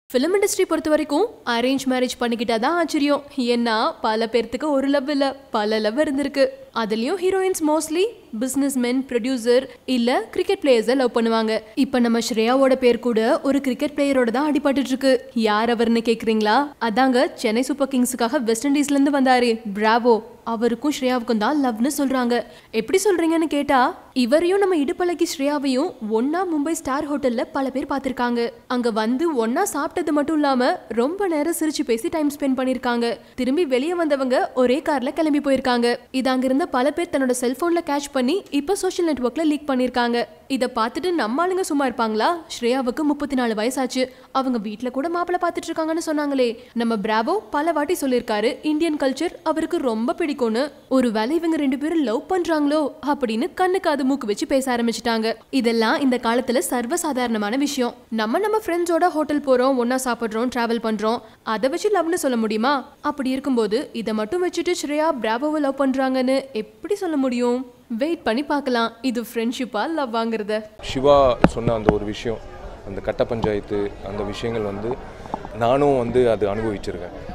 film industry பொறுத்த வரைக்கும் arrange marriage பண்ணிக்கிட்டா தான் ஆச்சரியம் ஏன்னா பல பேர்த்துக்கு ஒரு லவ் இல்ல பல லவ் இருந்திருக்கு அதுலயும் heroines mostly business men producer இல்ல கிரிக்கெட் பிளேயர்ஸை லவ் பண்ணுவாங்க இப்ப நம்ம ஸ்ரேயாவோட பேர் கூட ஒரு கிரிக்கெட் பிளேயரோட தான் அடிபட்டுட்டு இருக்கு யார் அவர்னு கேக்குறீங்களா அதாங்க சென்னை சூப்பர் கிங்ஸுக்காக வெஸ்ட் இண்டீஸ்ல இருந்து வந்தாரு பிராவோ அவருக்கும் ஸ்ரேயாவுக்கும் தான் லவ்னு சொல்றாங்க எப்படி சொல்றீங்கன்னு கேட்டா இவரையும் நம்ம இடுப்பழகி ஸ்ரேயாவையும் ஒன்னா மும்பை ஸ்டார் ஹோட்டல்ல பல பேர் பார்த்திருக்காங்க அங்க வந்து ஒன்னா சாப்பிட்டது மட்டும் இல்லாம ரொம்ப நேரம் சிரிச்சு பேசி டைம் ஸ்பெண்ட் பண்ணிருக்காங்க திரும்பி வெளியே வந்தவங்க ஒரே கார்ல கிளம்பி போயிருக்காங்க இது அங்க இருந்த பல பேர் தன்னோட செல்போன்ல கேட்ச் பண்ணி இப்ப சோஷியல் நெட்வொர்க்ல லீக் பண்ணிருக்காங்க இத பார்த்துட்டு நம்ம ஆளுங்க சும்மா இருப்பாங்களா ஸ்ரேயாவுக்கு முப்பத்தி நாலு வயசாச்சு அவங்க வீட்ல கூட மாப்பிள்ளை பார்த்துட்டு இருக்காங்கன்னு சொன்னாங்களே நம்ம பிராவோ பல வாட்டி சொல்லியிருக்காரு இந்தியன் கல்ச்சர் அவருக்கு ரொம்ப பிடிக்கும்னு ஒருவேளை இவங்க ரெண்டு பேரும் லவ் பண்றாங்களோ அப்படின்னு கண்ணு காது மூக்கு வச்சு பேச ஆரம்பிச்சிட்டாங்க இதெல்லாம் இந்த காலத்துல சர்வசாதாரணமான விஷயம் நம்ம நம்ம ஃப்ரெண்ட்ஸோட ஹோட்டல் போறோம் ஒண்ணா சாப்பிடுறோம் டிராவல் பண்றோம் அதை வச்சு லவ்னு சொல்ல முடியுமா அப்படி இருக்கும்போது இதை மட்டும் வச்சுட்டு ஸ்ரேயா பிராவோவை லவ் பண்றாங்கன்னு எப்படி சொல்ல முடியும் வெயிட் பண்ணி பார்க்கலாம் இது ஃப்ரெண்ட்ஷிப்பா லவ் வாங்குறத சிவா சொன்ன அந்த ஒரு விஷயம் அந்த கட்ட பஞ்சாயத்து அந்த விஷயங்கள் வந்து நானும் வந்து அது அனுபவிச்சிருக்கேன்